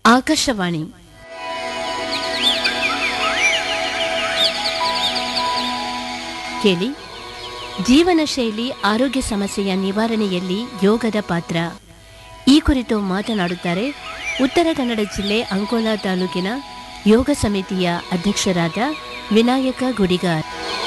ಆಕಾಶವಾಣಿ ಕೇಳಿ ಜೀವನ ಶೈಲಿ ಆರೋಗ್ಯ ಸಮಸ್ಯೆಯ ನಿವಾರಣೆಯಲ್ಲಿ ಯೋಗದ ಪಾತ್ರ ಈ ಕುರಿತು ಮಾತನಾಡುತ್ತಾರೆ ಉತ್ತರ ಕನ್ನಡ ಜಿಲ್ಲೆ ಅಂಕೋಲಾ ತಾಲೂಕಿನ ಯೋಗ ಸಮಿತಿಯ ಅಧ್ಯಕ್ಷರಾದ ವಿನಾಯಕ ಗುಡಿಗಾರ್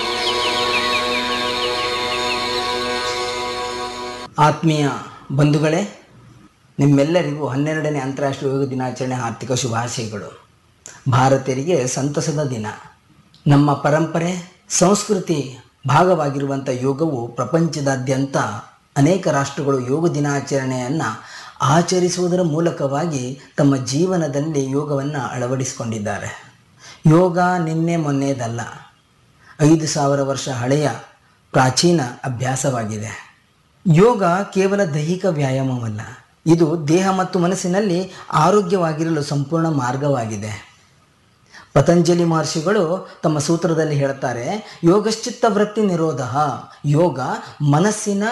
ಆತ್ಮೀಯ ಬಂಧುಗಳೇ ನಿಮ್ಮೆಲ್ಲರಿಗೂ ಹನ್ನೆರಡನೇ ಅಂತಾರಾಷ್ಟ್ರೀಯ ಯೋಗ ದಿನಾಚರಣೆ ಆರ್ಥಿಕ ಶುಭಾಶಯಗಳು ಭಾರತೀಯರಿಗೆ ಸಂತಸದ ದಿನ ನಮ್ಮ ಪರಂಪರೆ ಸಂಸ್ಕೃತಿ ಭಾಗವಾಗಿರುವಂಥ ಯೋಗವು ಪ್ರಪಂಚದಾದ್ಯಂತ ಅನೇಕ ರಾಷ್ಟ್ರಗಳು ಯೋಗ ದಿನಾಚರಣೆಯನ್ನು ಆಚರಿಸುವುದರ ಮೂಲಕವಾಗಿ ತಮ್ಮ ಜೀವನದಲ್ಲಿ ಯೋಗವನ್ನು ಅಳವಡಿಸಿಕೊಂಡಿದ್ದಾರೆ ಯೋಗ ನಿನ್ನೆ ಮೊನ್ನೆದಲ್ಲ ಐದು ಸಾವಿರ ವರ್ಷ ಹಳೆಯ ಪ್ರಾಚೀನ ಅಭ್ಯಾಸವಾಗಿದೆ ಯೋಗ ಕೇವಲ ದೈಹಿಕ ವ್ಯಾಯಾಮವಲ್ಲ ಇದು ದೇಹ ಮತ್ತು ಮನಸ್ಸಿನಲ್ಲಿ ಆರೋಗ್ಯವಾಗಿರಲು ಸಂಪೂರ್ಣ ಮಾರ್ಗವಾಗಿದೆ ಪತಂಜಲಿ ಮಹರ್ಷಿಗಳು ತಮ್ಮ ಸೂತ್ರದಲ್ಲಿ ಹೇಳ್ತಾರೆ ಯೋಗಶ್ಚಿತ್ತ ವೃತ್ತಿ ನಿರೋಧ ಯೋಗ ಮನಸ್ಸಿನ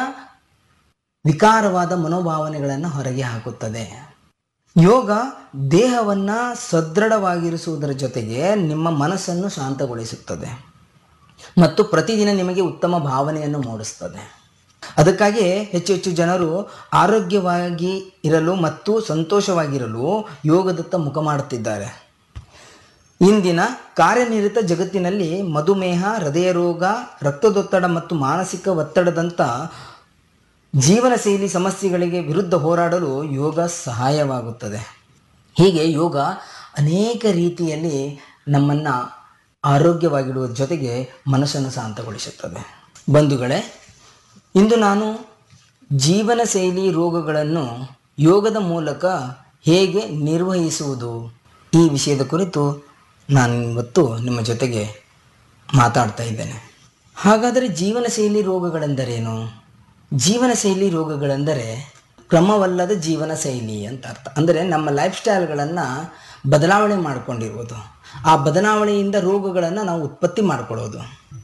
ವಿಕಾರವಾದ ಮನೋಭಾವನೆಗಳನ್ನು ಹೊರಗೆ ಹಾಕುತ್ತದೆ ಯೋಗ ದೇಹವನ್ನು ಸದೃಢವಾಗಿರಿಸುವುದರ ಜೊತೆಗೆ ನಿಮ್ಮ ಮನಸ್ಸನ್ನು ಶಾಂತಗೊಳಿಸುತ್ತದೆ ಮತ್ತು ಪ್ರತಿದಿನ ನಿಮಗೆ ಉತ್ತಮ ಭಾವನೆಯನ್ನು ಮೂಡಿಸ್ತದೆ ಅದಕ್ಕಾಗಿ ಹೆಚ್ಚು ಹೆಚ್ಚು ಜನರು ಆರೋಗ್ಯವಾಗಿ ಇರಲು ಮತ್ತು ಸಂತೋಷವಾಗಿರಲು ಯೋಗದತ್ತ ಮುಖ ಮಾಡುತ್ತಿದ್ದಾರೆ ಇಂದಿನ ಕಾರ್ಯನಿರತ ಜಗತ್ತಿನಲ್ಲಿ ಮಧುಮೇಹ ಹೃದಯ ರೋಗ ರಕ್ತದೊತ್ತಡ ಮತ್ತು ಮಾನಸಿಕ ಒತ್ತಡದಂಥ ಜೀವನ ಶೈಲಿ ಸಮಸ್ಯೆಗಳಿಗೆ ವಿರುದ್ಧ ಹೋರಾಡಲು ಯೋಗ ಸಹಾಯವಾಗುತ್ತದೆ ಹೀಗೆ ಯೋಗ ಅನೇಕ ರೀತಿಯಲ್ಲಿ ನಮ್ಮನ್ನು ಆರೋಗ್ಯವಾಗಿಡುವ ಜೊತೆಗೆ ಮನಸ್ಸನ್ನು ಶಾಂತಗೊಳಿಸುತ್ತದೆ ಬಂಧುಗಳೇ ಇಂದು ನಾನು ಜೀವನ ಶೈಲಿ ರೋಗಗಳನ್ನು ಯೋಗದ ಮೂಲಕ ಹೇಗೆ ನಿರ್ವಹಿಸುವುದು ಈ ವಿಷಯದ ಕುರಿತು ನಾನು ಇವತ್ತು ನಿಮ್ಮ ಜೊತೆಗೆ ಮಾತಾಡ್ತಾ ಇದ್ದೇನೆ ಹಾಗಾದರೆ ಜೀವನ ಶೈಲಿ ರೋಗಗಳೆಂದರೇನು ಜೀವನ ಶೈಲಿ ರೋಗಗಳೆಂದರೆ ಕ್ರಮವಲ್ಲದ ಜೀವನ ಶೈಲಿ ಅಂತ ಅರ್ಥ ಅಂದರೆ ನಮ್ಮ ಲೈಫ್ ಸ್ಟೈಲ್ಗಳನ್ನು ಬದಲಾವಣೆ ಮಾಡಿಕೊಂಡಿರುವುದು ಆ ಬದಲಾವಣೆಯಿಂದ ರೋಗಗಳನ್ನು ನಾವು ಉತ್ಪತ್ತಿ ಮಾಡಿಕೊಳ್ಳೋದು